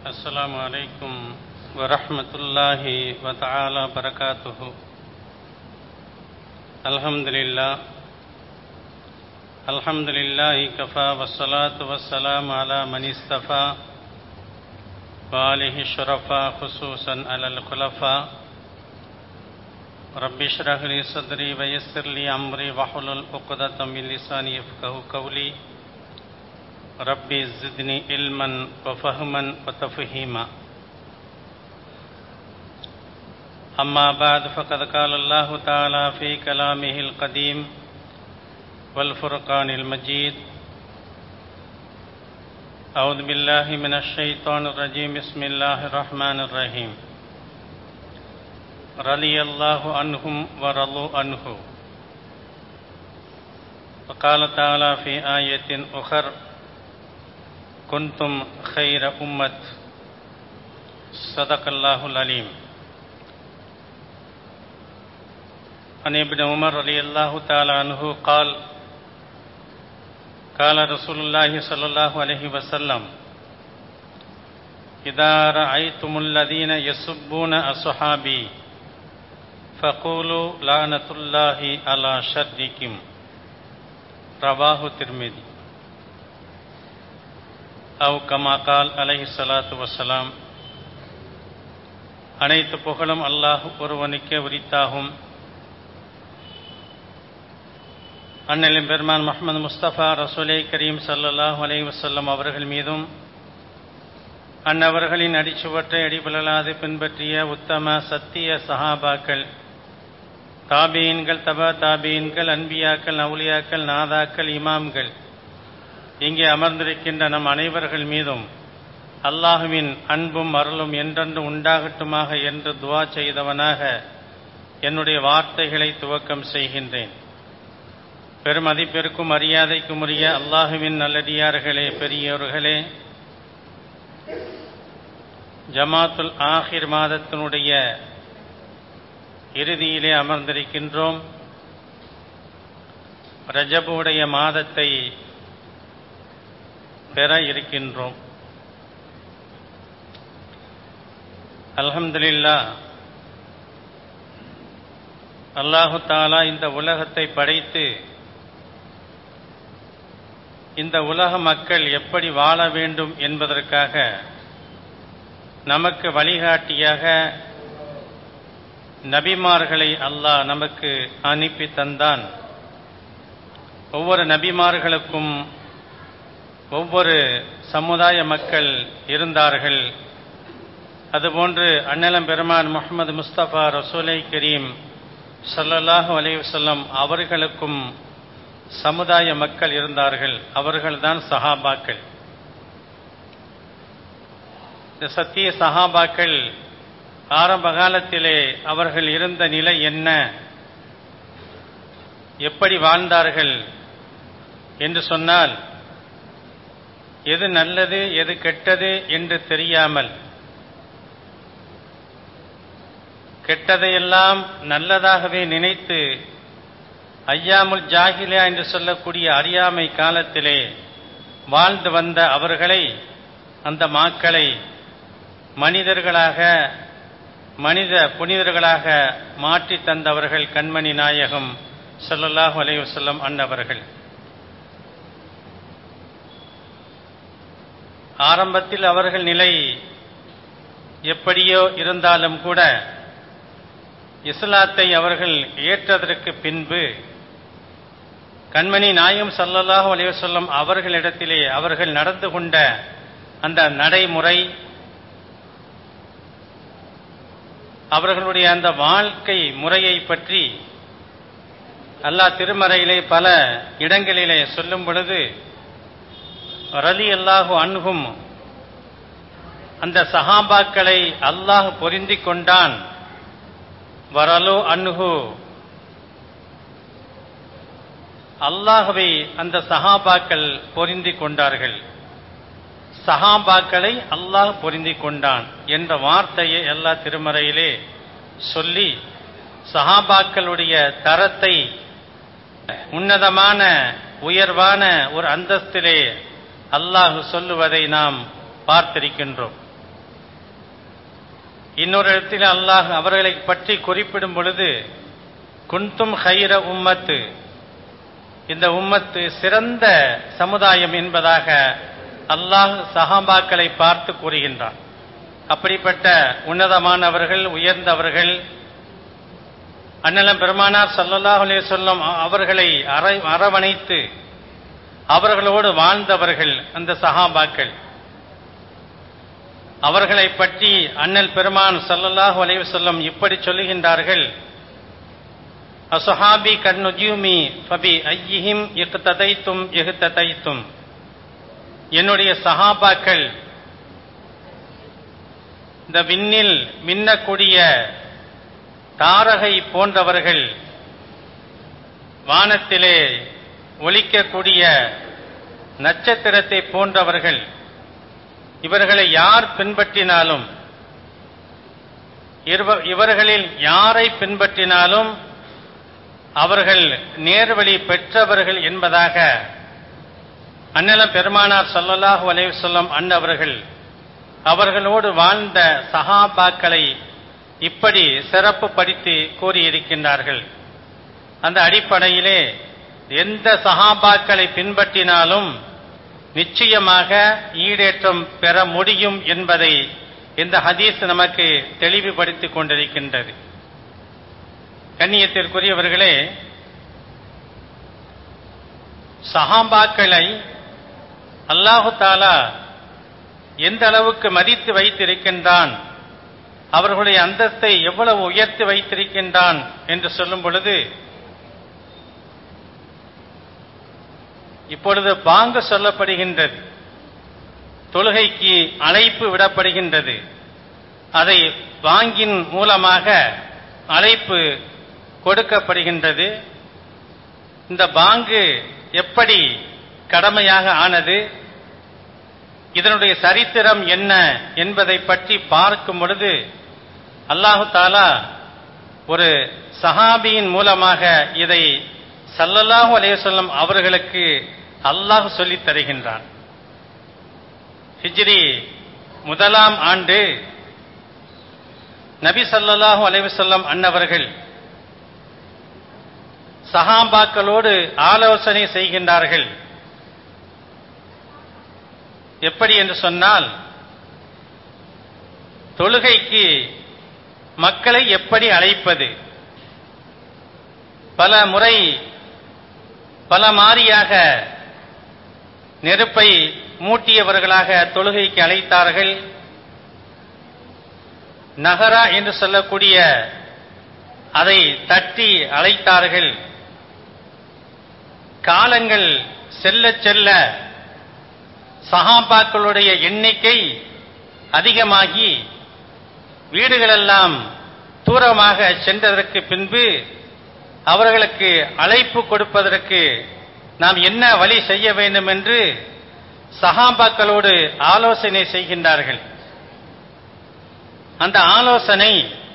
السلام عليكم ورحمة الله وتعالى وبركاته الحمد لله الحمد لله كفى والصلاة والسلام على من استفى وآله الشرفاء خصوصا على الخلفاء رب اشرح لي صدري ويسر لي أمري واحلل عقدة من لساني يفقهوا قولي ربي زدني علما وفهما وتفهيما أما بعد فقد قال الله تعالى في كلامه القديم والفرقان المجيد أعوذ بالله من الشيطان الرجيم بسم الله الرحمن الرحيم رضي الله عنهم ورضوا عنه وقال تعالى في آية أخرى كنتم خير أمة صدق الله العليم عن ابن عمر رضي الله تعالى عنه قال قال رسول الله صلى الله عليه وسلم إذا رأيتم الذين يسبون أصحابي فقولوا لعنة الله على شركم رواه الترمذي அவு கமா கால் அலஹி சலாத்து வசலாம் அனைத்து புகழும் அல்லாஹ் ஒருவனுக்கே உரித்தாகும் அண்ணலின் பெருமான் முகமது முஸ்தபா ரசூலை கரீம் சல்லாஹூ அலை வசல்லம் அவர்கள் மீதும் அன்னவர்களின் அடிச்சுவற்றை அடிபலாது பின்பற்றிய உத்தம சத்திய சஹாபாக்கள் தாபீன்கள் தபா தாபீன்கள் அன்பியாக்கள் நவுலியாக்கள் நாதாக்கள் இமாம்கள் இங்கே அமர்ந்திருக்கின்ற நம் அனைவர்கள் மீதும் அல்லாஹுவின் அன்பும் அருளும் என்றென்று உண்டாகட்டுமாக என்று துவா செய்தவனாக என்னுடைய வார்த்தைகளை துவக்கம் செய்கின்றேன் பெருமதிப்பிற்கும் மரியாதைக்கும் உரிய அல்லாஹுவின் நல்லடியார்களே பெரியோர்களே ஜமாத்துல் ஆஹிர் மாதத்தினுடைய இறுதியிலே அமர்ந்திருக்கின்றோம் ரஜபுடைய மாதத்தை பெற இருக்கின்றோம் அல்ஹம்துலில்லா அல்லாஹு தாலா இந்த உலகத்தை படைத்து இந்த உலக மக்கள் எப்படி வாழ வேண்டும் என்பதற்காக நமக்கு வழிகாட்டியாக நபிமார்களை அல்லாஹ் நமக்கு அனுப்பி தந்தான் ஒவ்வொரு நபிமார்களுக்கும் ஒவ்வொரு சமுதாய மக்கள் இருந்தார்கள் அதுபோன்று அண்ணலம் பெருமான் முகமது முஸ்தபா ரசூலை கரீம் சல்லல்லாஹு அலைவசல்லம் அவர்களுக்கும் சமுதாய மக்கள் இருந்தார்கள் அவர்கள்தான் சஹாபாக்கள் இந்த சத்திய சஹாபாக்கள் ஆரம்ப காலத்திலே அவர்கள் இருந்த நிலை என்ன எப்படி வாழ்ந்தார்கள் என்று சொன்னால் எது நல்லது எது கெட்டது என்று தெரியாமல் கெட்டதையெல்லாம் நல்லதாகவே நினைத்து ஐயாமுல் ஜாகிலியா என்று சொல்லக்கூடிய அறியாமை காலத்திலே வாழ்ந்து வந்த அவர்களை அந்த மாக்களை மனிதர்களாக மனித புனிதர்களாக மாற்றி தந்தவர்கள் கண்மணி நாயகம் சொல்லல்லாஹு அலைவசல்லம் அன்னவர்கள் ஆரம்பத்தில் அவர்கள் நிலை எப்படியோ இருந்தாலும் கூட இஸ்லாத்தை அவர்கள் ஏற்றதற்கு பின்பு கண்மணி நாயம் சல்லல்லாஹு அலைவசல்லம் அவர்களிடத்திலே அவர்கள் நடந்து கொண்ட அந்த நடைமுறை அவர்களுடைய அந்த வாழ்க்கை முறையை பற்றி அல்லாஹ் திருமறையிலே பல இடங்களிலே சொல்லும் பொழுது ரலி அல்லாஹு அன்கும் அந்த சஹாபாக்களை அல்லாஹ் பொருந்தி கொண்டான் வரலோ அன்ஹு அல்லாஹவை அந்த சஹாபாக்கள் பொருந்தி கொண்டார்கள் சஹாபாக்களை அல்லாஹ் பொருந்தி கொண்டான் என்ற வார்த்தையை எல்லா திருமறையிலே சொல்லி சஹாபாக்களுடைய தரத்தை உன்னதமான உயர்வான ஒரு அந்தஸ்திலே அல்லாஹ் சொல்லுவதை நாம் பார்த்திருக்கின்றோம் இன்னொரு இடத்தில் அல்லாஹ் அவர்களை பற்றி குறிப்பிடும் பொழுது குந்தும் ஹைர உம்மத்து இந்த உம்மத்து சிறந்த சமுதாயம் என்பதாக அல்லாஹ் சஹாபாக்களை பார்த்து கூறுகின்றான் அப்படிப்பட்ட உன்னதமானவர்கள் உயர்ந்தவர்கள் அண்ணலம் பெருமானார் சல்லல்லாஹ் அலைஹி வஸல்லம் அவர்களை அரை அரவணைத்து அவர்களோடு வாழ்ந்தவர்கள் அந்த சஹாபாக்கள் அவர்களை பற்றி அண்ணல் பெருமான் சல்லல்லாஹு அலைஹி வஸல்லம் இப்படி சொல்லுகின்றார்கள் அசுஹாபி கண்ணுஜூமி ஃபபி ஐயிஹிம் இக்ததைத்தும் இஹ்ததைத்தும் என்னுடைய சஹாபாக்கள் இந்த விண்ணில் மின்னக்கூடிய தாரகை போன்றவர்கள் வானத்திலே ஒலிக்கக்கூடிய நட்சத்திரத்தை போன்றவர்கள் இவர்களை யார் பின்பற்றினாலும் இவ- இவர்களில் யாரை பின்பற்றினாலும் அவர்கள் நேர்வழி பெற்றவர்கள் என்பதாக அண்ணலம் பெருமானார் ஸல்லல்லாஹு அலைஹி வஸல்லம் அன்னவர்கள் அவர்களோடு வாழ்ந்த சஹாபாக்களை இப்படி சிறப்பு படுத்தி கூறியிருக்கின்றார்கள் அந்த அடிப்படையிலே எந்த சஹாபாக்களை பின்பற்றினாலும் நிச்சயமாக ஈடேற்றம் பெற முடியும் என்பதை இந்த ஹதீஸ் நமக்கு தெளிவுபடுத்திக் கொண்டிருக்கின்றது கண்ணியத்திற்குரியவர்களே சஹாபாக்களை அல்லாஹு தாலா எந்த அளவுக்கு மதித்து வைத்திருக்கின்றான் அவர்களுடைய அந்தஸ்தை எவ்வளவு உயர்த்தி வைத்திருக்கின்றான் என்று சொல்லும் பொழுது இப்பொழுது பாங்கு சொல்லப்படுகின்றது தொழுகைக்கு அழைப்பு விடப்படுகின்றது அதை பாங்கின் மூலமாக அழைப்பு கொடுக்கப்படுகின்றது இந்த பாங்கு எப்படி கடமையாக ஆனது இதனுடைய சரித்திரம் என்ன என்பதை பற்றி பார்க்கும் பொழுது அல்லாஹு தாலா ஒரு சஹாபியின் மூலமாக இதை சல்லல்லாஹு அலைஹி வஸல்லம் அவர்களுக்கு அல்லாஹ் சொல்லித் தருகின்றான் ஹிஜ்ரி முதலாம் ஆண்டு நபி ஸல்லல்லாஹு அலைஹி வஸல்லம் அன்னவர்கள் சஹாபாக்களோடு ஆலோசனை செய்கின்றார்கள் எப்படி என்று சொன்னால் தொழுகைக்கு மக்களை எப்படி அழைப்பது பல முறை பல மாறியாக நெருப்பை மூட்டியவர்களாக தொழுகைக்கு அழைத்தார்கள் நகரா என்று சொல்லக்கூடிய அதை தட்டி அழைத்தார்கள் காலங்கள் செல்ல செல்ல சஹாபாக்களுடைய எண்ணிக்கை அதிகமாகி வீடுகளெல்லாம் தூரமாக சென்றதற்கு பின்பு அவர்களுக்கு அழைப்பு கொடுப்பதற்கு நாம் என்ன வழி செய்ய வேண்டும் என்று சஹாபாக்களோடு ஆலோசனை செய்கின்றார்கள் அந்த ஆலோசனை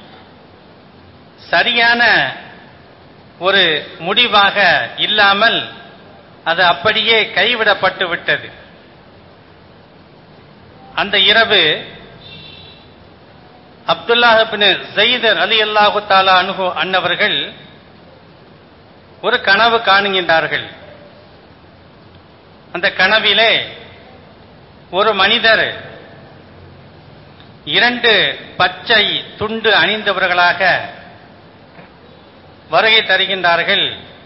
சரியான ஒரு முடிவாக இல்லாமல் அது அப்படியே கைவிடப்பட்டு விட்டது அந்த இரவு அப்துல்லாஹிபின் ஜெயிதர் அலி அல்லாஹு தாலா அனுகு அன்னவர்கள் ஒரு கனவு காணுகின்றார்கள் அந்த கனவிலே ஒரு மனிதர் இரண்டு பச்சை துண்டு அணிந்தவர்களாக வருகை தருகின்றார்கள்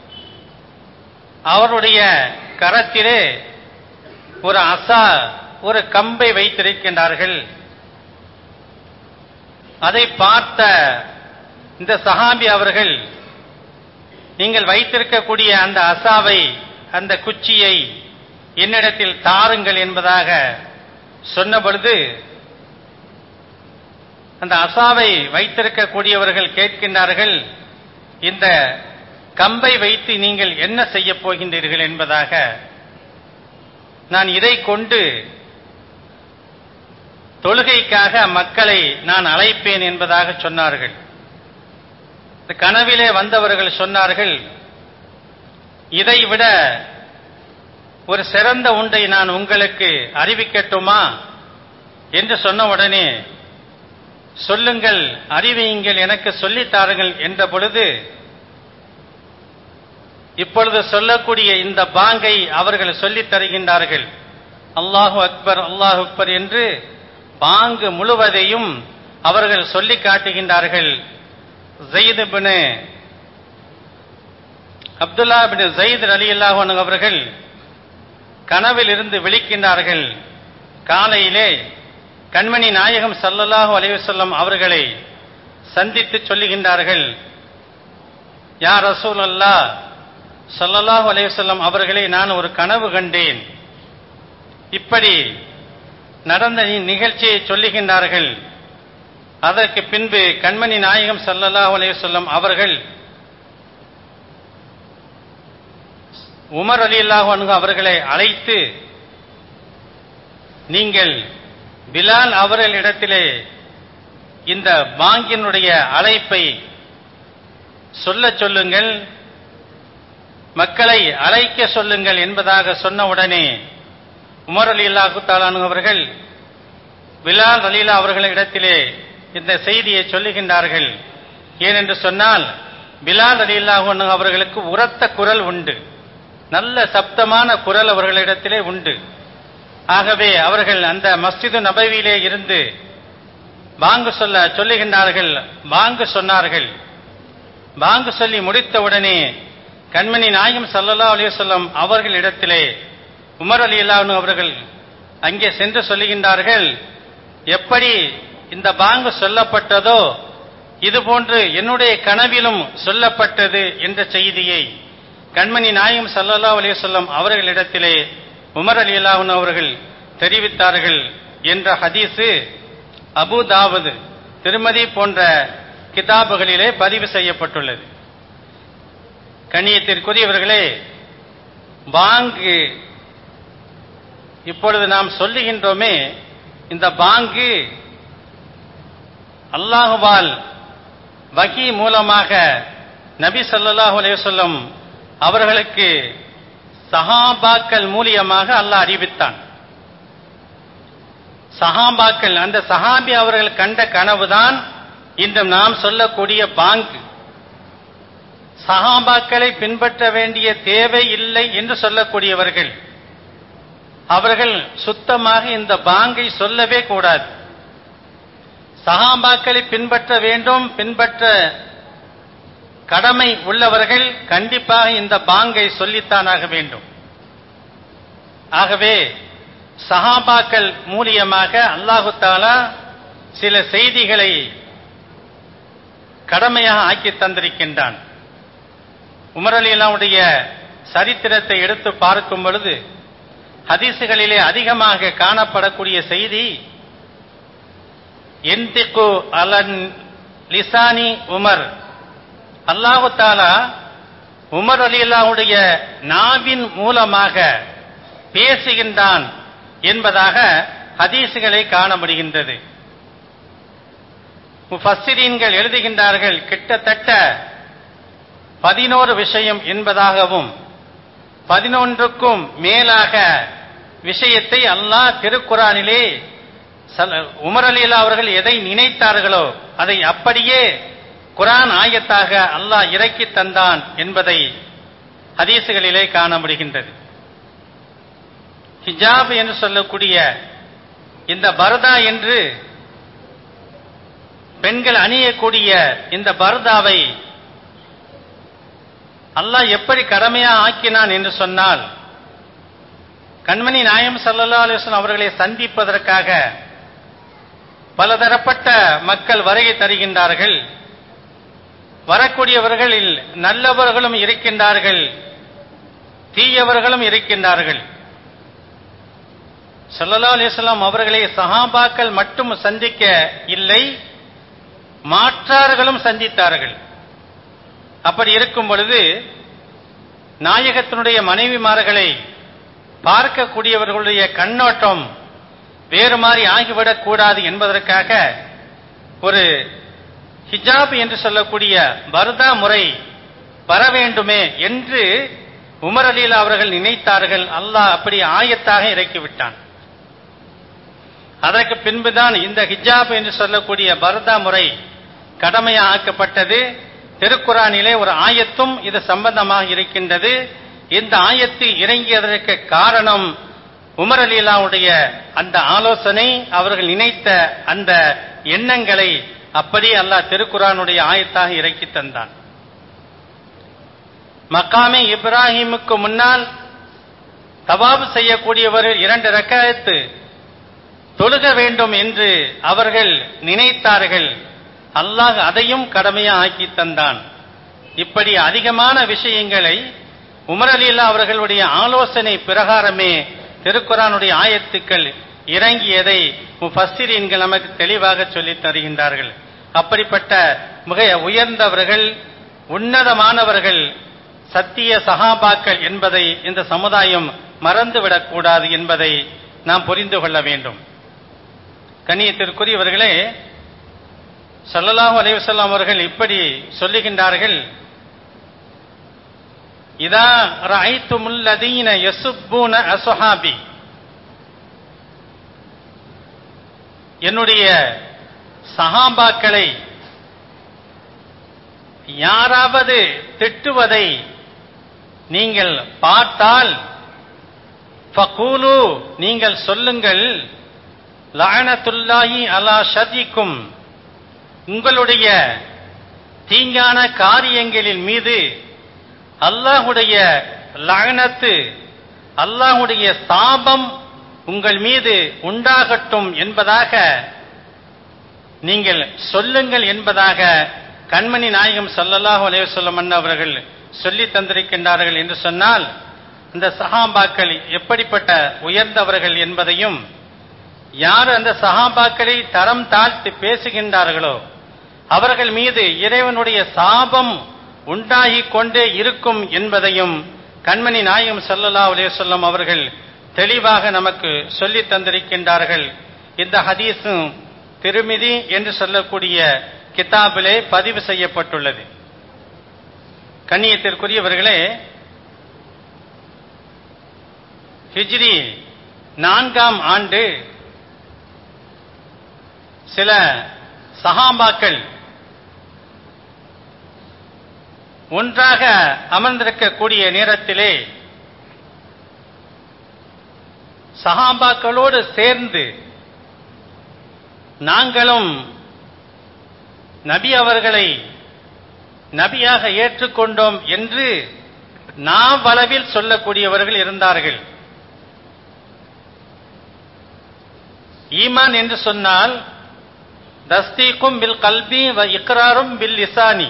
அவருடைய கரத்திலே ஒரு அசா ஒரு கம்பை வைத்திருக்கின்றார்கள் அதை பார்த்த இந்த சஹாபி அவர்கள் நீங்கள் வைத்திருக்கக்கூடிய அந்த அசாவை அந்த குச்சியை என்னிடத்தில் தாருங்கள் என்பதாக சொன்ன பொழுது அந்த அசாவை வைத்திருக்கக்கூடியவர்கள் கேட்கின்றார்கள் இந்த கம்பை வைத்து நீங்கள் என்ன செய்ய போகின்றீர்கள் என்பதாக நான் இதை கொண்டு தொழுகைக்காக மக்களை நான் அழைப்பேன் என்பதாக சொன்னார்கள் இந்த கனவிலே வந்தவர்கள் சொன்னார்கள் இதை விட ஒரு சிறந்த உண்டை நான் உங்களுக்கு அறிவிக்கட்டுமா என்று சொன்ன உடனே சொல்லுங்கள் அறிவியுங்கள் எனக்கு சொல்லித் தாருங்கள் என்ற பொழுது இப்பொழுது சொல்லக்கூடிய இந்த பாங்கை அவர்கள் சொல்லித் தருகின்றார்கள் அல்லாஹு அக்பர் அல்லாஹு அக்பர் என்று பாங்கு முழுவதையும் அவர்கள் சொல்லி காட்டுகின்றார்கள் Zaid bin Abdullah bin Zaid அலி அல்லாஹ் அவர்கள் கனவில் இருந்து விழிக்கின்றார்கள் காலையிலே கண்மணி நாயகம் சல்லல்லாஹு அலைவசல்லம் அவர்களை சந்தித்து சொல்லுகின்றார்கள் யார் ரசூல் அல்லா சல்லல்லாஹு அலைவசல்லம் அவர்களை நான் ஒரு கனவு கண்டேன் இப்படி நடந்த நிகழ்ச்சியை சொல்லுகின்றார்கள் அதற்கு பின்பு கண்மணி நாயகம் சல்லல்லாஹு அலைவசல்லம் அவர்கள் உமர் அலி அல்லாஹ் அவர்களை அழைத்து நீங்கள் பிலால் அவர்களிடத்திலே இந்த பாங்கினுடைய அழைப்பை சொல்ல சொல்லுங்கள் மக்களை அழைக்க சொல்லுங்கள் என்பதாக சொன்ன உடனே உமர் அலி அல்லாஹு தாலானு அவர்கள் பிலால் அலீலா அவர்களிடத்திலே இந்த செய்தியை சொல்லுகின்றார்கள் ஏனென்று சொன்னால் பிலால் அலி அல்லாஹு அவர்களுக்கு உரத்த குரல் உண்டு நல்ல சப்தமான குரல் அவர்களிடத்திலே உண்டு ஆகவே அவர்கள் அந்த மஸ்ஜிது நபவியிலே இருந்து பாங்கு சொல்ல சொல்லுகின்றார்கள் பாங்கு சொன்னார்கள் பாங்கு சொல்லி முடித்தவுடனே கண்மணி நாயகம் சல்லல்லா அலிவசல்லம் அவர்களிடத்திலே உமர் அலி அல்லாஹ் அவர்கள் அங்கே சென்று சொல்லுகின்றார்கள் எப்படி இந்த பாங்கு சொல்லப்பட்டதோ இதுபோன்று என்னுடைய கனவிலும் சொல்லப்பட்டது என்ற செய்தியை கண்மணி நாயகம் சல்லல்லா அலிவசல்லம் அவர்களிடத்திலே உமர் அலி அல்லாஹன் அவர்கள் தெரிவித்தார்கள் என்ற ஹதீஸு அபுதாவது திருமதி போன்ற கிதாபுகளிலே பதிவு செய்யப்பட்டுள்ளது கண்ணியத்திற்குரியவர்களே பாங்கு இப்பொழுது நாம் சொல்லுகின்றோமே இந்த பாங்கு அல்லாஹுவால் வகி மூலமாக நபி ஸல்லல்லாஹு அலைஹி வஸல்லம் அவர்களுக்கு சஹாபாக்கள் மூலியமாக அல்லாஹ் அறிவித்தான் சஹாபாக்கள் அந்த சஹாபி அவர்கள் கண்ட கனவுதான் இன்று நாம் சொல்லக்கூடிய பாங்கு சஹாபாக்களை பின்பற்ற வேண்டிய தேவை இல்லை என்று சொல்லக்கூடியவர்கள் அவர்கள் சுத்தமாக இந்த பாங்கை சொல்லவே கூடாது சஹாபாக்களை பின்பற்ற வேண்டும் பின்பற்ற கடமை உள்ளவர்கள் கண்டிப்பாக இந்த பாங்கை சொல்லித்தானாக வேண்டும் ஆகவே சஹாபாக்கள் மூலியமாக அல்லாஹு தாலா சில செய்திகளை கடமையாக ஆக்கி தந்திருக்கின்றான் உமர் அலிலாவுடைய சரித்திரத்தை எடுத்து பார்க்கும் பொழுது ஹதீசுகளிலே அதிகமாக காணப்படக்கூடிய செய்தி என்திக்கு அலன் லிசானி உமர் அல்லாஹு தாலா உமர் அலிலாவுடைய நாவின் மூலமாக பேசுகின்றான் என்பதாக ஹதீசுகளை காண முடிகின்றது முஃபஸ்ஸிரீன்கள் எழுதுகின்றார்கள் கிட்டத்தட்ட பதினோரு விஷயம் என்பதாகவும் பதினொன்றுக்கும் மேலாக விஷயத்தை அல்லாஹ் திருக்குறானிலே உமர் அலிலா அவர்கள் எதை நினைத்தார்களோ அதை அப்படியே குரான் ஆயத்தாக அல்லாஹ் இறக்கி தந்தான் என்பதை ஹதீசுகளிலே காண முடிகின்றது ஹிஜாப் என்று சொல்லக்கூடிய இந்த பரதா என்று பெண்கள் அணியக்கூடிய இந்த பரதாவை அல்லாஹ் எப்படி கடமையா ஆக்கினான் என்று சொன்னால் கண்மணி நாயம் சல்லா அலுவலம் அவர்களை சந்திப்பதற்காக பலதரப்பட்ட மக்கள் வருகை தருகின்றார்கள் வரக்கூடியவர்களில் நல்லவர்களும் இருக்கின்றார்கள் தீயவர்களும் இருக்கின்றார்கள் சல்லா அலிஸ்லாம் அவர்களை சஹாபாக்கள் மட்டும் சந்திக்க இல்லை மாற்றார்களும் சந்தித்தார்கள் அப்படி இருக்கும் பொழுது நாயகத்தினுடைய மனைவிமார்களை பார்க்கக்கூடியவர்களுடைய கண்ணோட்டம் வேறு மாதிரி ஆகிவிடக் கூடாது என்பதற்காக ஒரு ஹிஜாப் என்று சொல்லக்கூடிய பர்தா முறை வர வேண்டுமே என்று உமர் அலீலா அவர்கள் நினைத்தார்கள் அல்லாஹ் அப்படி ஆயத்தாக இறக்கிவிட்டான் அதற்கு பின்புதான் இந்த ஹிஜாப் என்று சொல்லக்கூடிய பரதா முறை கடமையாக்கப்பட்டது திருக்குறானிலே ஒரு ஆயத்தும் இது சம்பந்தமாக இருக்கின்றது இந்த ஆயத்து இறங்கியதற்கு காரணம் உமர் அலிலாவுடைய அந்த ஆலோசனை அவர்கள் நினைத்த அந்த எண்ணங்களை அப்படி அல்லாஹ் திருக்குறானுடைய ஆயத்தாக இறக்கி தந்தான் மக்காமே இப்ராஹிமுக்கு முன்னால் தவாபு செய்யக்கூடியவர்கள் இரண்டு ரக்காயத்து தொழுக வேண்டும் என்று அவர்கள் நினைத்தார்கள் அல்லாஹ் அதையும் கடமையா ஆக்கி தந்தான் இப்படி அதிகமான விஷயங்களை உமர் அலில்லா அவர்களுடைய ஆலோசனை பிரகாரமே திருக்குறானுடைய ஆயத்துக்கள் இறங்கியதை முஃபஸ்ஸிரீன்கள் நமக்கு தெளிவாக சொல்லித் தருகின்றார்கள் அப்படிப்பட்ட மிக உயர்ந்தவர்கள் உன்னதமானவர்கள் சத்திய சகாபாக்கள் என்பதை இந்த சமுதாயம் மறந்துவிடக்கூடாது என்பதை நாம் புரிந்து கொள்ள வேண்டும் கண்ணியத்திற்குரியவர்களே ஸல்லல்லாஹு அலைஹி வஸல்லம் அவர்கள் இப்படி சொல்லுகின்றார்கள் இதா ரஐத்துமுல் லதீன யசுப்பூன அஸ்ஹாபி என்னுடைய சஹாபாக்களை யாராவது திட்டுவதை நீங்கள் பார்த்தால் ஃபகூலு நீங்கள் சொல்லுங்கள் லஅனத்துல்லாஹி அலா ஷதிக்கும் உங்களுடைய தீங்கான காரியங்களின் மீது அல்லாஹுடைய லஅனத்து அல்லாஹுடைய சாபம் உங்கள் மீது உண்டாகட்டும் என்பதாக நீங்கள் சொல்லுங்கள் என்பதாக கண்மணி நாயகம் ஸல்லல்லாஹு அலைஹி வஸல்லம் அவர்கள் சொல்லி தந்திருக்கின்றார்கள் என்று சொன்னால் இந்த சஹாபாக்கள் எப்படிப்பட்ட உயர்ந்தவர்கள் என்பதையும் யார் அந்த சஹாபாக்களை தரம் தாழ்த்தி பேசுகின்றார்களோ அவர்கள் மீது இறைவனுடைய சாபம் உண்டாகிக் கொண்டே இருக்கும் என்பதையும் கண்மணி நாயகம் ஸல்லல்லாஹு அலைஹி வஸல்லம் அவர்கள் தெளிவாக நமக்கு சொல்லித் தந்திருக்கின்றார்கள் இந்த ஹதீஸும் திருமிதி என்று சொல்லக்கூடிய கிதாபிலே பதிவு செய்யப்பட்டுள்ளது கண்ணியத்திற்குரியவர்களே ஹிஜ்ரி நான்காம் ஆண்டு சில சஹாபாக்கள் ஒன்றாக அமர்ந்திருக்கக்கூடிய நேரத்திலே சஹாபாக்களோடு சேர்ந்து நாங்களும் நபி அவர்களை நபியாக ஏற்றுக்கொண்டோம் என்று நாவளவில் சொல்லக்கூடியவர்கள் இருந்தார்கள் ஈமான் என்று சொன்னால் தஸ்தீக்கும் பில் கல்பி வ இக்ராரும் பில் இசானி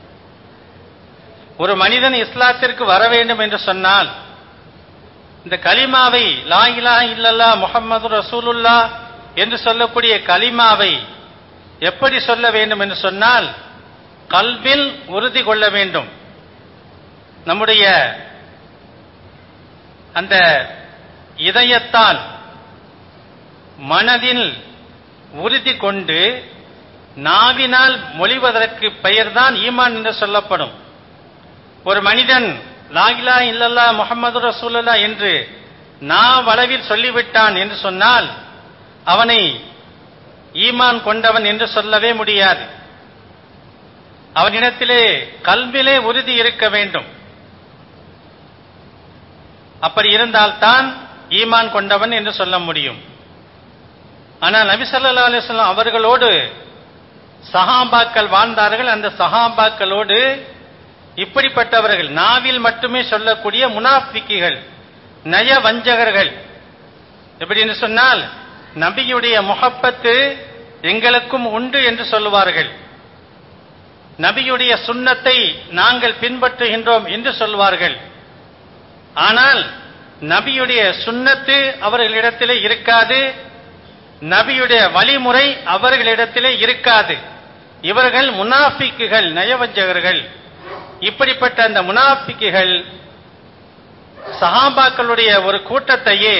ஒரு மனிதன் இஸ்லாத்திற்கு வர வேண்டும் என்று சொன்னால் இந்த கலிமாவை லா இலாஹ இல்லல்லா முஹம்மது ரசூலுல்லா என்று சொல்லக்கூடிய கலிமாவை எப்படி சொல்ல வேண்டும் என்று சொன்னால் கல்வில் உறுதி கொள்ள வேண்டும் நம்முடைய அந்த இதயத்தால் மனதில் உறுதி கொண்டு நாவினால் மொழிவதற்கு பெயர்தான் ஈமான் என்று சொல்லப்படும் ஒரு மனிதன் லாகிலா இல்லல்லா முகமது ரசூலுல்லா என்று நாவளவில் சொல்லிவிட்டான் என்று சொன்னால் அவனை ஈமான் கொண்டவன் என்று சொல்லவே முடியாது அவனிடத்திலே கல்விலே உறுதி இருக்க வேண்டும் அப்படி இருந்தால்தான் ஈமான் கொண்டவன் என்று சொல்ல முடியும் ஆனால் நபி ஸல்லல்லாஹு அலைஹி வஸல்லம் அவர்களோடு சஹாபாக்கள் வாழ்ந்தார்கள் அந்த சஹாபாக்களோடு இப்படிப்பட்டவர்கள் நாவில் மட்டுமே சொல்லக்கூடிய முனாஃபிக்கிகள் நய வஞ்சகர்கள் எப்படின்னு சொன்னால் நபியுடைய முகப்பத்து எங்களுக்கும் உண்டு என்று சொல்லுவார்கள் நபியுடைய சுண்ணத்தை நாங்கள் பின்பற்றுகின்றோம் என்று சொல்வார்கள் ஆனால் நபியுடைய சுண்ணத்து அவர்களிடத்திலே இருக்காது நபியுடைய வழிமுறை அவர்களிடத்திலே இருக்காது இவர்கள் முனாஃபிக்குகள் நயவஞ்சகர்கள் இப்படிப்பட்ட அந்த முனாஃபிக்குகள் சஹாபாக்களுடைய ஒரு கூட்டத்தையே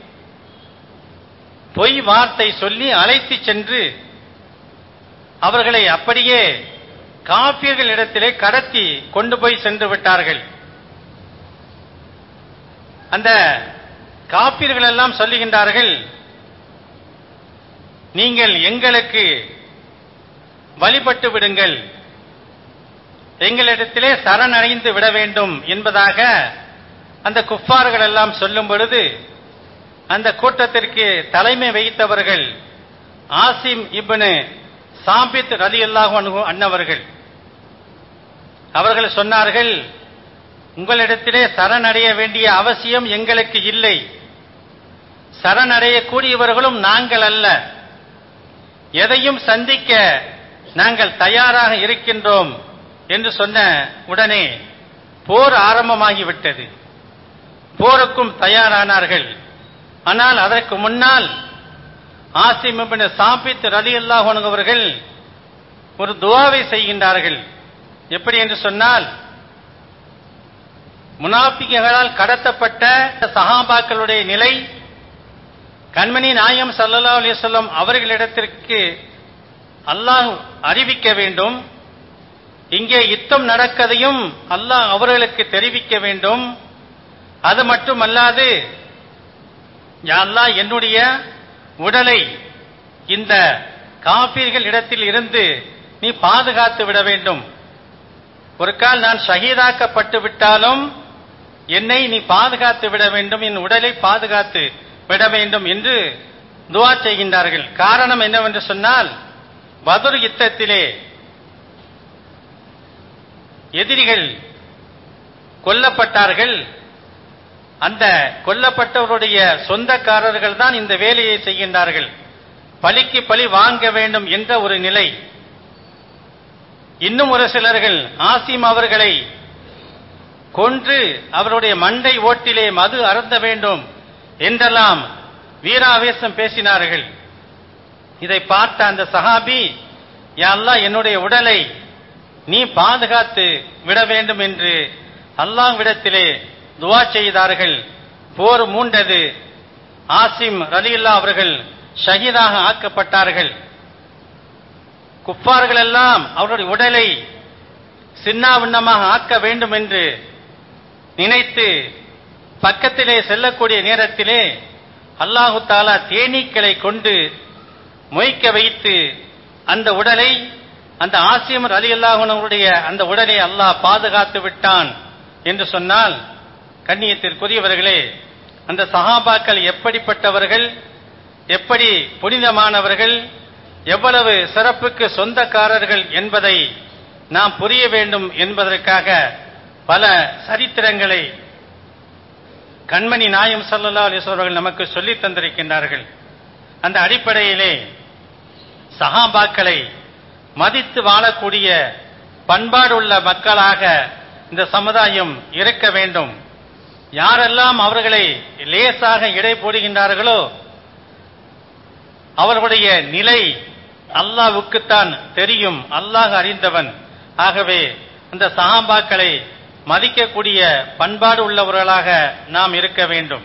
பொய் வார்த்தை சொல்லி அழைத்து சென்று அவர்களை அப்படியே காபியர்கள் இடத்திலே கடத்தி கொண்டு போய் சென்று விட்டார்கள் அந்த காப்பீர்கள் எல்லாம் சொல்லுகின்றார்கள் நீங்கள் எங்களுக்கு வழிபட்டு விடுங்கள் எங்களிடத்திலே சரணடைந்து விட வேண்டும் என்பதாக அந்த குஃபார்கள் எல்லாம் சொல்லும் பொழுது அந்த கூட்டத்திற்கு தலைமை வகித்தவர்கள் ஆசிம் இப்னு சாபித் ரலி அல்லாஹு அன்னவர்கள் அவர்கள் சொன்னார்கள் உங்களிடத்திலே சரணடைய வேண்டிய அவசியம் எங்களுக்கு இல்லை சரணடையக்கூடியவர்களும் நாங்கள் அல்ல எதையும் சந்திக்க நாங்கள் தயாராக இருக்கின்றோம் என்று சொன்ன உடனே போர் ஆரம்பமாகிவிட்டது போருக்கும் தயாரானார்கள் ஆனால் அதற்கு முன்னால் ஆசிம் இப்னு சாபித் ரலி அல்லாஹ் அவர்கள் ஒரு துவாவை செய்கின்றார்கள் எப்படி என்று சொன்னால் முனாபிகளால் கடத்தப்பட்ட சஹாபாக்களுடைய நிலை கண்மணி நாயம் சல்லல்லா அலிசல்லம் அவர்களிடத்திற்கு அல்லாஹ் அறிவிக்க வேண்டும் இங்கே யுத்தம் நடக்கதையும் அல்லாஹ் அவர்களுக்கு தெரிவிக்க வேண்டும் அது மட்டுமல்லாது யா அல்லாஹ் என்னுடைய உடலை இந்த காபீர்கள் இடத்தில் இருந்து நீ பாதுகாத்து விட வேண்டும் ஒரு கால் நான் ஷஹீதாக்கப்பட்டு விட்டாலும் என்னை நீ பாதுகாத்து விட வேண்டும் என் உடலை பாதுகாத்து விட வேண்டும் என்று துவா செய்கின்றார்கள் காரணம் என்னவென்று சொன்னால் பதுர் யுத்தத்திலே எதிரிகள் கொல்லப்பட்டார்கள் அந்த கொல்லப்பட்டவருடைய சொந்தக்காரர்கள் தான் இந்த வேலையை செய்கின்றார்கள் பலிக்கு பழி வாங்க வேண்டும் என்ற ஒரு நிலை இன்னும் ஒரு சிலர்கள் ஆசிம் அவர்களை கொன்று அவருடைய மண்டை ஓட்டிலே மது அருந்த வேண்டும் என்றெல்லாம் வீராவேசம் பேசினார்கள் இதை பார்த்த அந்த சஹாபி யா அல்லாஹ் என்னுடைய உடலை நீ பாதுகாத்து விட வேண்டும் என்று அல்லாஹ்விடத்திலே துவா செய்தார்கள் போர் மூண்டது ஆசிம் ரலியுல்லா அவர்கள் ஷஹீதாக ஆக்கப்பட்டார்கள் குப்பார்கள் எல்லாம் அவருடைய உடலை சின்னாபின்னமாக ஆக்க வேண்டும் என்று நினைத்து பக்கத்திலே செல்லக்கூடிய நேரத்திலே அல்லாஹு தாலா தேனீக்களை கொண்டு மொய்க்க வைத்து அந்த உடலை அந்த ஆசியம் அலி அல்லாஹனுடைய அந்த உடலை அல்லாஹ் பாதுகாத்து விட்டான் என்று சொன்னால் கண்ணியத்திற்குரியவர்களே அந்த சஹாபாக்கள் எப்படிப்பட்டவர்கள் எப்படி புனிதமானவர்கள் எவ்வளவு சிறப்புக்கு சொந்தக்காரர்கள் என்பதை நாம் புரிய வேண்டும் என்பதற்காக பல சரித்திரங்களை கண்மணி நாயம் சல்லா அலிஸ்வர்கள் நமக்கு சொல்லித் தந்திருக்கின்றார்கள் அந்த அடிப்படையிலே சஹாபாக்களை மதித்து வாழக்கூடிய பண்பாடுள்ள மக்களாக இந்த சமுதாயம் இருக்க வேண்டும் யாரெல்லாம் அவர்களை லேசாக இடை போடுகின்றார்களோ அவர்களுடைய நிலை அல்லாவுக்குத்தான் தெரியும் அல்லாஹ் அறிந்தவன் ஆகவே அந்த சஹாபாக்களை மதிக்கக்கூடிய பண்பாடு உள்ளவர்களாக நாம் இருக்க வேண்டும்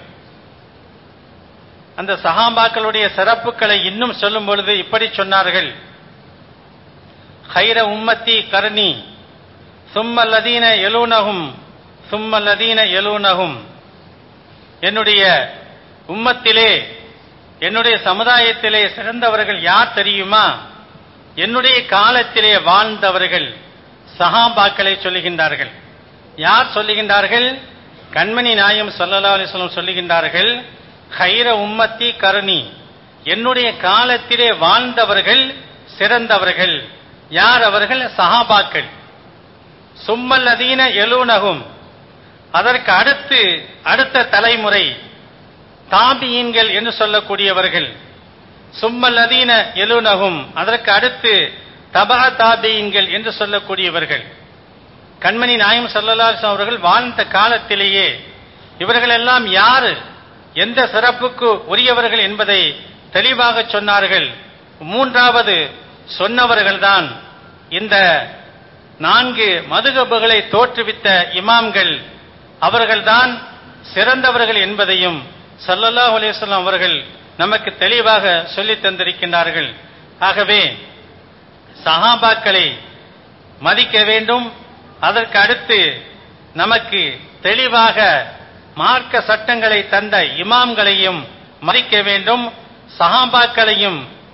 அந்த சஹாபாக்களுடைய சிறப்புகளை இன்னும் சொல்லும் பொழுது இப்படி சொன்னார்கள் ஹைர உம்மத்தி கர்ணி சும்மல்லதீன எலூனகும் சும்மல்லதீன எலூனகும் என்னுடைய உம்மத்திலே என்னுடைய சமுதாயத்திலே சிறந்தவர்கள் யார் தெரியுமா என்னுடைய காலத்திலே வாழ்ந்தவர்கள் சஹாபாக்களை சொல்லுகின்றார்கள் யார் சொல்லுகின்றார்கள் கண்மணி நாயம் சொல்லலா அலிஸ்லம் சொல்லுகின்றார்கள் ஹைர உம்மத்தி கருணி என்னுடைய காலத்திலே வாழ்ந்தவர்கள் சிறந்தவர்கள் யார் அவர்கள் சஹாபாக்கள் சும்மல்லதீன எலூனகும் அதற்கு அடுத்து அடுத்த தலைமுறை தாபியீன்கள் என்று சொல்லக்கூடியவர்கள் சும்மல்லதீன எலுனகும் அதற்கு அடுத்து தபா தாபியீன்கள் என்று சொல்லக்கூடியவர்கள் கண்மணி நாயம் சல்லல்லாஸ் அவர்கள் வாழ்ந்த காலத்திலேயே இவர்கள் எல்லாம் யாரு எந்த சிறப்புக்கு உரியவர்கள் என்பதை தெளிவாக சொன்னார்கள் மூன்றாவது சொன்னவர்கள்தான் இந்த நான்கு மதுகபுகளை தோற்றுவித்த இமாம்கள் அவர்கள்தான் சிறந்தவர்கள் என்பதையும் சல்லல்லாஹ் அலிஸ்லாம் அவர்கள் நமக்கு தெளிவாக சொல்லித் தந்திருக்கின்றார்கள் ஆகவே சஹாபாக்களை மதிக்க வேண்டும் அதற்கு அடுத்து நமக்கு தெளிவாக மார்க்க சட்டங்களை தந்த இமாம்களையும் மதிக்க வேண்டும் சஹாபாக்களையும்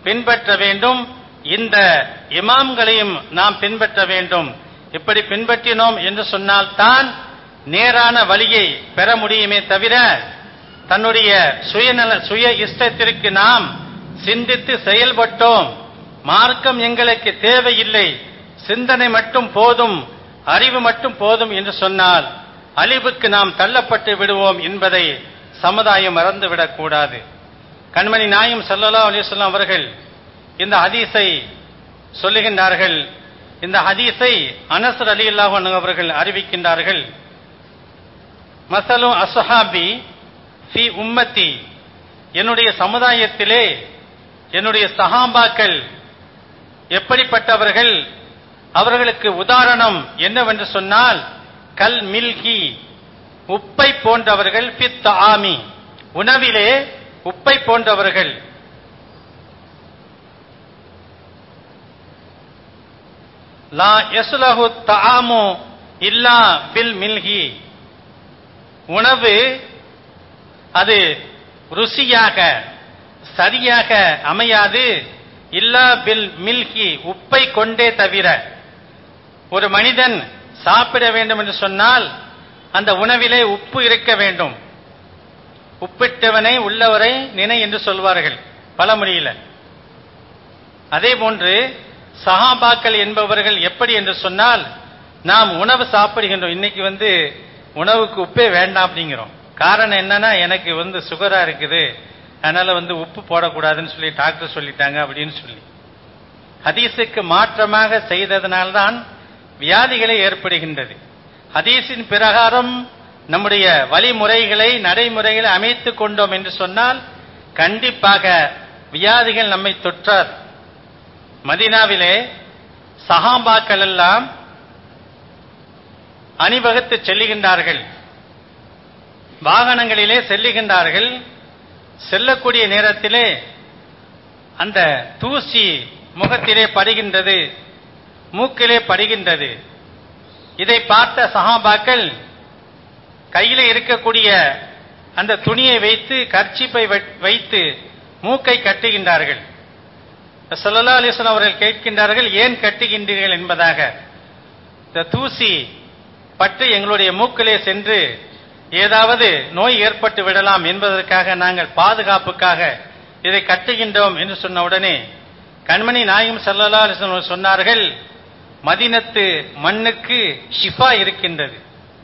பின்பற்ற வேண்டும் இந்த இமாம்களையும் நாம் பின்பற்ற வேண்டும் இப்படி பின்பற்றினோம் என்று சொன்னால்தான் நேரான வழியை பெற முடியுமே தவிர தன்னுடைய சுயநல சுய இஷ்டத்திற்கு நாம் சிந்தித்து செயல்பட்டோம் மார்க்கம் எங்களுக்கு தேவையில்லை சிந்தனை மட்டும் போதும் அறிவு மட்டும் போதும் என்று சொன்னால் அழிவுக்கு நாம் தள்ளப்பட்டு விடுவோம் என்பதை சமுதாயம் மறந்துவிடக் கூடாது கண்மணி நாயும் சல்லல்லா அலிஸ்லாம் அவர்கள் இந்த ஹதீஸை சொல்லுகின்றார்கள் இந்த ஹதீஸை அனசர் அலி அல்லாஹ் அவர்கள் அறிவிக்கின்றார்கள் மசலு அசுஹாபி ஃபி உம்மத்தி என்னுடைய சமுதாயத்திலே என்னுடைய சஹாபாக்கள் எப்படிப்பட்டவர்கள் அவர்களுக்கு உதாரணம் என்னவென்று சொன்னால் கல் மில்கி உப்பை போன்றவர்கள் பித் ஆமி உணவிலே உப்பை போன்றவர்கள் லா யசுலஹு தஆமு இல்லா பில் மில்கி உணவு அது ருசியாக சரியாக அமையாது இல்லா பில் மில்கி உப்பை கொண்டே தவிர ஒரு மனிதன் சாப்பிட வேண்டும் என்று சொன்னால் அந்த உணவிலே உப்பு இருக்க வேண்டும் உப்பிட்டவனை உள்ளவரை நினை என்று சொல்வார்கள் பழமொழியில அதே போன்று சஹாபாக்கள் என்பவர்கள் எப்படி என்று சொன்னால் நாம் உணவு சாப்பிடுகின்றோம் இன்னைக்கு வந்து உணவுக்கு உப்பே வேண்டாம் அப்படிங்கிறோம் காரணம் என்னன்னா எனக்கு வந்து சுகரா இருக்குது அதனால வந்து உப்பு போடக்கூடாதுன்னு சொல்லி டாக்டர் சொல்லிட்டாங்க அப்படின்னு சொல்லி ஹதீஸுக்கு மாற்றமாக செய்ததனால்தான் வியாதிகளை ஏற்படுகின்றது ஹதீஸின் பிரகாரம் நம்முடைய வழிமுறைகளை நடைமுறைகளை அமைத்துக் கொண்டோம் என்று சொன்னால் கண்டிப்பாக வியாதிகள் நம்மை தொற்றாது மதினாவிலே சஹாபாக்கள் எல்லாம் அணிவகுத்து செல்லுகின்றார்கள் வாகனங்களிலே செல்லுகின்றார்கள் செல்லக்கூடிய நேரத்திலே அந்த தூசி முகத்திலே படுகின்றது மூக்கிலே படுகின்றது இதை பார்த்த சஹாபாக்கள் கையில இருக்கக்கூடிய அந்த துணியை வைத்து கர்ச்சிப்பை வைத்து மூக்கை கட்டுகின்றார்கள் சல்லா அலிஸ்லாம் அவர்கள் கேட்கின்றார்கள் ஏன் கட்டுகின்றீர்கள் என்பதாக இந்த தூசி பட்டு எங்களுடைய மூக்கிலே சென்று ஏதாவது நோய் ஏற்பட்டு விடலாம் என்பதற்காக நாங்கள் பாதுகாப்புக்காக இதை கட்டுகின்றோம் என்று சொன்ன உடனே கண்மணி நாயகம் சல்லல்லா அலிஸ்லாம் சொன்னார்கள் மதினத்து மண்ணுக்கு ஷிஃபா இருக்கின்றது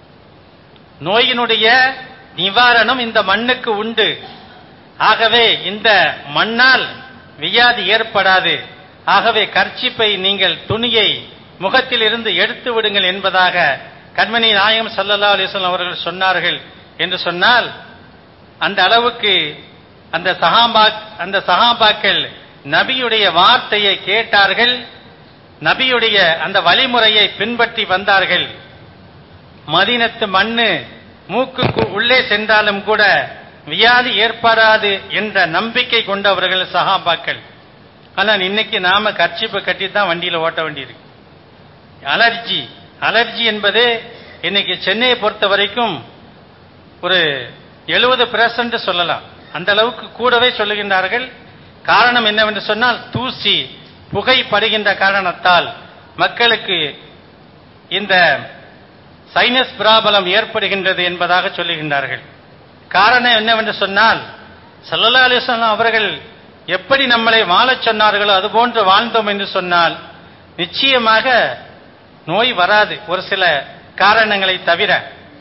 நோயினுடைய நிவாரணம் இந்த மண்ணுக்கு உண்டு ஆகவே இந்த மண்ணால் வியாதி ஏற்படாது ஆகவே கர்ச்சிப்பை நீங்கள் துணியை முகத்தில் இருந்து எடுத்து விடுங்கள் என்பதாக கண்மணி நாயகம் சல்லல்லா அலிஸ்லாம் அவர்கள் சொன்னார்கள் என்று சொன்னால் அந்த அளவுக்கு அந்த சஹாபா அந்த சஹாபாக்கள் நபியுடைய வார்த்தையை கேட்டார்கள் நபியுடைய அந்த வழிமுறையை பின்பற்றி வந்தார்கள் மதினத்து மண்ணு மூக்குக்கு உள்ளே சென்றாலும் கூட வியாதி ஏற்படாது என்ற நம்பிக்கை கொண்டவர்கள் சஹாபாக்கள் ஆனால் இன்னைக்கு நாம கர்ச்சிப்பை கட்டி தான் வண்டியில ஓட்ட வேண்டியிருக்கு அலர்ஜி அலர்ஜி என்பது இன்னைக்கு சென்னையை பொறுத்த வரைக்கும் ஒரு எழுபது பெர்சன்ட் சொல்லலாம் அந்த அளவுக்கு கூடவே சொல்லுகின்றார்கள் காரணம் என்னவென்று சொன்னால் தூசி புகைப்படுகின்ற காரணத்தால் மக்களுக்கு இந்த சைனஸ் பிராபலம் ஏற்படுகின்றது என்பதாக சொல்லுகின்றார்கள் காரணம் என்னவென்று சொன்னால் சல்லல்லா அலிஸ்லாம் அவர்கள் எப்படி நம்மளை வாழச் சொன்னார்களோ அதுபோன்று வாழ்ந்தோம் என்று சொன்னால் நிச்சயமாக நோய் வராது ஒரு சில காரணங்களை தவிர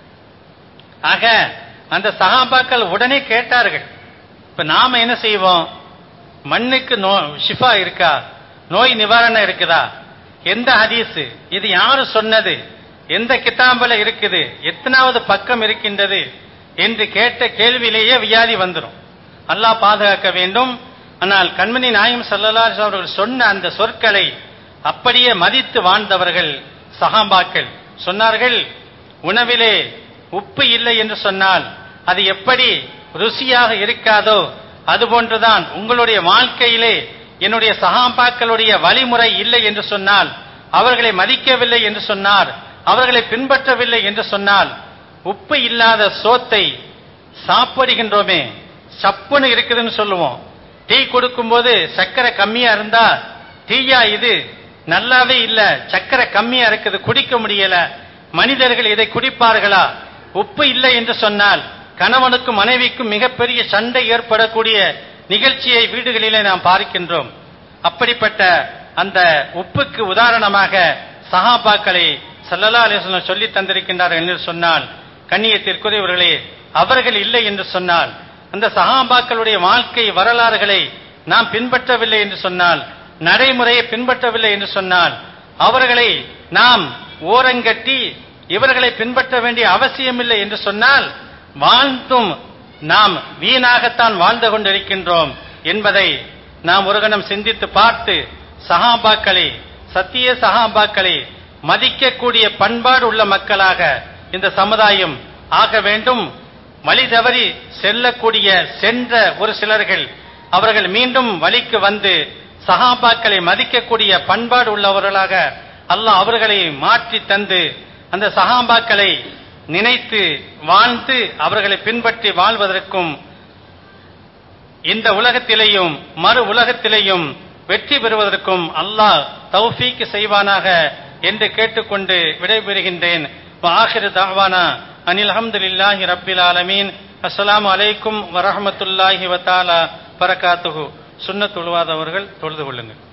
ஆக அந்த சகாபாக்கள் உடனே கேட்டார்கள் இப்ப நாம என்ன செய்வோம் மண்ணுக்கு நோ ஷிஃபா இருக்கா நோய் நிவாரணம் இருக்குதா எந்த ஹதீஸ் இது யாரு சொன்னது எந்த கிதாம்பல இருக்குது எத்தனாவது பக்கம் இருக்கின்றது என்று கேட்ட கேள்வியிலேயே வியாதி வந்துடும் அல்லாஹ் பாதுகாக்க வேண்டும் ஆனால் கண்மணி நாயம் சல்லல்லா அவர்கள் சொன்ன அந்த சொற்களை அப்படியே மதித்து வாழ்ந்தவர்கள் சகாபாக்கள் சொன்னார்கள் உணவிலே உப்பு இல்லை என்று சொன்னால் அது எப்படி ருசியாக இருக்காதோ அதுபோன்றுதான் உங்களுடைய வாழ்க்கையிலே என்னுடைய சகாபாக்களுடைய வழிமுறை இல்லை என்று சொன்னால் அவர்களை மதிக்கவில்லை என்று சொன்னார் அவர்களை பின்பற்றவில்லை என்று சொன்னால் உப்பு இல்லாத சோத்தை சாப்பிடுகின்றோமே சப்புன்னு இருக்குதுன்னு சொல்லுவோம் டீ கொடுக்கும்போது சர்க்கரை கம்மியா இருந்தா டீயா இது நல்லாவே இல்ல சர்க்கரை கம்மியா இருக்குது குடிக்க முடியல மனிதர்கள் இதை குடிப்பார்களா உப்பு இல்லை என்று சொன்னால் கணவனுக்கும் மனைவிக்கும் மிகப்பெரிய சண்டை ஏற்படக்கூடிய நிகழ்ச்சியை வீடுகளிலே நாம் பார்க்கின்றோம் அப்படிப்பட்ட அந்த உப்புக்கு உதாரணமாக சஹாபாக்களை சல்லல்லா அலிஸ்லாம் சொல்லி தந்திருக்கின்றார்கள் என்று சொன்னால் கண்ணியத்திற்குரியவர்களே அவர்கள் இல்லை என்று சொன்னால் அந்த சஹாபாக்களுடைய வாழ்க்கை வரலாறுகளை நாம் பின்பற்றவில்லை என்று சொன்னால் நடைமுறையை பின்பற்றவில்லை என்று சொன்னால் அவர்களை நாம் ஓரங்கட்டி இவர்களை பின்பற்ற வேண்டிய அவசியமில்லை என்று சொன்னால் வாழ்ந்தும் நாம் வீணாகத்தான் வாழ்ந்து கொண்டிருக்கின்றோம் என்பதை நாம் ஒரு கணம் சிந்தித்து பார்த்து சஹாபாக்களை சத்திய சஹாபாக்களை மதிக்கக்கூடிய பண்பாடு உள்ள மக்களாக இந்த சமுதாயம் ஆக வேண்டும் வழி தவறி செல்லக்கூடிய சென்ற ஒரு சிலர்கள் அவர்கள் மீண்டும் வழிக்கு வந்து சஹாபாக்களை மதிக்கக்கூடிய பண்பாடு உள்ளவர்களாக அல்லாஹ் அவர்களை மாற்றி தந்து அந்த சஹாபாக்களை நினைத்து வாழ்ந்து அவர்களை பின்பற்றி வாழ்வதற்கும் இந்த உலகத்திலேயும் மறு உலகத்திலேயும் வெற்றி பெறுவதற்கும் அல்லாஹ் தௌஃபீக் செய்வானாக என்று கேட்டுக்கொண்டு விடைபெறுகின்றேன் ஆஹிரு தாவானா அனில் அஹமதுல்லாஹி ரப்பில் ஆலமீன் அஸ்ஸலாமு அலைக்கும் வரஹமத்துல்லாஹி வத்தாலா பரகாத்துஹு சுன்னத் தொழுவாதவர்கள் தொழுது கொள்ளுங்கள்